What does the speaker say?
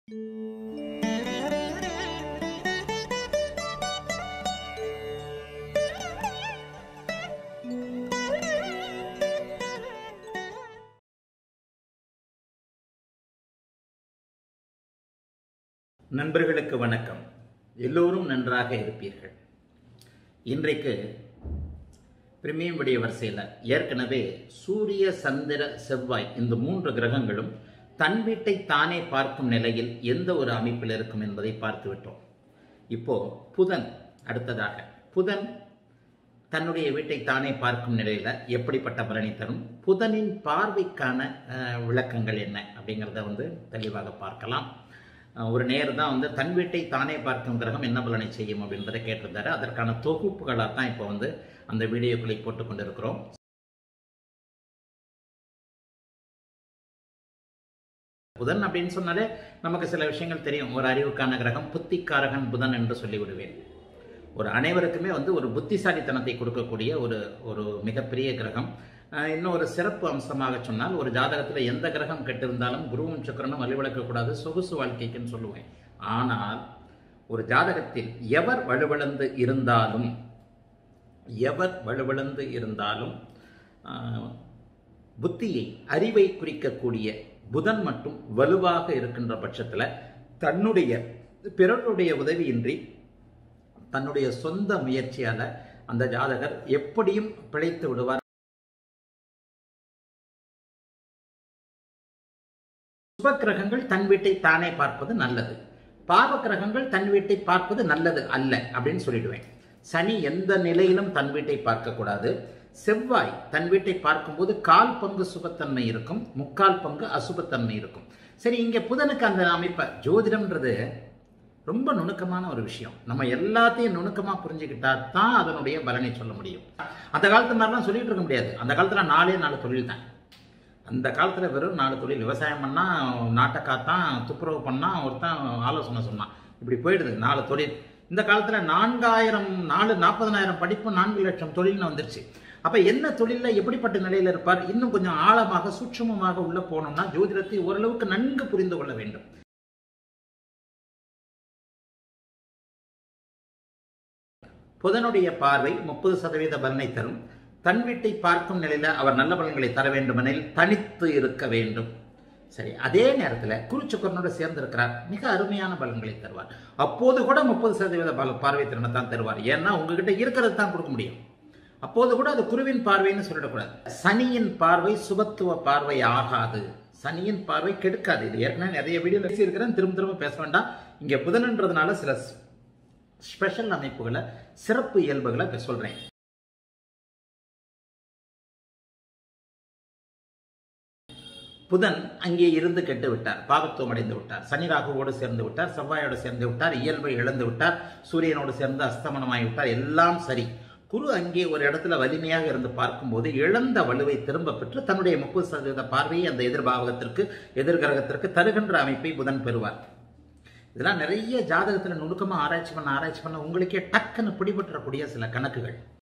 நண்பர்களுக்கு வணக்கம் எல்லோரும் நன்றாக இருப்பீர்கள் இன்றைக்கு பிரிமியம் விடிய வரிசையில் ஏற்கனவே சூரிய சந்திர செவ்வாய் இந்த மூன்று கிரகங்களும் தன் வீட்டை தானே பார்க்கும் நிலையில் எந்த ஒரு அமைப்பில் இருக்கும் என்பதை பார்த்து விட்டோம் இப்போ புதன் அடுத்ததாக புதன் தன்னுடைய வீட்டை தானே பார்க்கும் நிலையில எப்படிப்பட்ட பலனை தரும் புதனின் பார்வைக்கான அஹ், விளக்கங்கள் என்ன அப்படிங்கிறத வந்து தெளிவாக பார்க்கலாம் அஹ், ஒரு நேர் தான் வந்து தன் வீட்டை தானே பார்க்கும் கிரகம் என்ன பலனை செய்யும் அப்படின்றத கேட்டிருந்தாரு அதற்கான தொகுப்புகளாக தான் இப்போ வந்து அந்த வீடியோக்களை போட்டு கொண்டிருக்கிறோம் புதன் அப்படின்னு சொன்னாலே நமக்கு சில விஷயங்கள் தெரியும் ஒரு அறிவுக்கான கிரகம் புத்திக்காரகன் புதன் என்று சொல்லிவிடுவேன் ஒரு அனைவருக்குமே வந்து ஒரு புத்திசாலித்தனத்தை கொடுக்கக்கூடிய ஒரு ஒரு மிகப்பெரிய கிரகம் அஹ் இன்னும் ஒரு சிறப்பு அம்சமாக சொன்னால் ஒரு ஜாதகத்தில் எந்த கிரகம் கெட்டிருந்தாலும் குருவும் சுக்கிரனும் வலுவிழக்கக்கூடாது சொகுசு வாழ்க்கைக்குன்னு சொல்லுவேன் ஆனால் ஒரு ஜாதகத்தில் எவர் வலுவிழந்து இருந்தாலும் எவர் வலுவிழந்து இருந்தாலும் ஆஹ், புத்தியை அறிவை குறிக்கக்கூடிய புதன் மட்டும் வலுவாக இருக்கின்ற பட்சத்தில் தன்னுடைய பிறருடைய உதவியின்றி தன்னுடைய சொந்த முயற்சியால அந்த ஜாதகர் எப்படியும் பிழைத்து விடுவார் சுப கிரகங்கள் தன் வீட்டை தானே பார்ப்பது நல்லது பாவ கிரகங்கள் தன் வீட்டை பார்ப்பது நல்லது அல்ல அப்படின்னு சொல்லிடுவேன் சனி எந்த நிலையிலும் தன் வீட்டை பார்க்க கூடாது செவ்வாய் தன் வீட்டை பார்க்கும்போது கால் பங்கு சுபத்தன்மை இருக்கும் முக்கால் பங்கு அசுபத்தன்மை இருக்கும் சரி இங்க புதனுக்கு அந்த அமைப்பை ஜோதிடம்ன்றது ரொம்ப நுணுக்கமான ஒரு விஷயம் நம்ம எல்லாத்தையும் நுணுக்கமா புரிஞ்சுக்கிட்டா தான் அதனுடைய பலனை சொல்ல முடியும் அந்த காலத்து மாதிரிலாம் சொல்லிட்டு இருக்க முடியாது அந்த காலத்துல நாலே நாலு தொழில் தான் அந்த காலத்துல வெறும் நாலு தொழில் விவசாயம் பண்ணா நாட்டை காத்தான் துப்புரவு பண்ணா ஒருத்தன் ஆலோசனை சொன்னான் இப்படி போயிடுது நாலு தொழில் இந்த காலத்துல நான்காயிரம் நாலு நாற்பதனாயிரம் படிப்பு நான்கு லட்சம் தொழில்னு வந்துருச்சு அப்ப என்ன தொழில்ல எப்படிப்பட்ட நிலையில இருப்பார் இன்னும் கொஞ்சம் ஆழமாக சூட்சுமமாக உள்ள போனோம்னா ஜோதிடத்தை ஓரளவுக்கு நன்கு புரிந்து கொள்ள வேண்டும் புதனுடைய பார்வை முப்பது சதவீத பலனை தரும் தன் வீட்டை பார்க்கும் நிலையில அவர் நல்ல பலன்களை தர வேண்டுமெனில் தனித்து இருக்க வேண்டும் சரி அதே நேரத்தில் குருச்சுக்கரனோட சேர்ந்து இருக்கிறார் மிக அருமையான பலன்களை தருவார் அப்போது கூட முப்பது சதவீத பல பார்வை திறனை தான் தருவார் ஏன்னா உங்ககிட்ட இருக்கிறது தான் கொடுக்க முடியும் அப்போது கூட அது குருவின் பார்வைன்னு சொல்லிடக்கூடாது சனியின் பார்வை சுபத்துவ பார்வை ஆகாது சனியின் பார்வை கெடுக்காது இது ஏற்கனவே நிறைய வீடியோ பேசியிருக்கிறேன் திரும்ப திரும்ப பேச வேண்டாம் இங்க புதனன்றதுனால சில ஸ்பெஷல் அமைப்புகளை சிறப்பு இயல்புகளை இப்ப சொல்றேன் புதன் அங்கே இருந்து கெட்டு விட்டார் பாகத்துவம் அடைந்து விட்டார் சனி ராகுவோடு சேர்ந்து விட்டார் செவ்வாயோடு சேர்ந்து விட்டார் இயல்பை இழந்து விட்டார் சூரியனோடு சேர்ந்து அஸ்தமனமாகி விட்டார் எல்லாம் சரி குரு அங்கே ஒரு இடத்துல வலிமையாக இருந்து பார்க்கும்போது இழந்த வலுவை திரும்ப பெற்று தன்னுடைய முப்பது சதவீத பார்வையை அந்த எதிர்பாவகத்திற்கு எதிர்கிரகத்திற்கு தருகின்ற அமைப்பை புதன் பெறுவார் இதெல்லாம் நிறைய ஜாதகத்தில் நுணுக்கமாக ஆராய்ச்சி பண்ண ஆராய்ச்சி பண்ண உங்களுக்கே டக்குன்னு பிடிபட்டுறக்கூடிய சில கணக்குகள்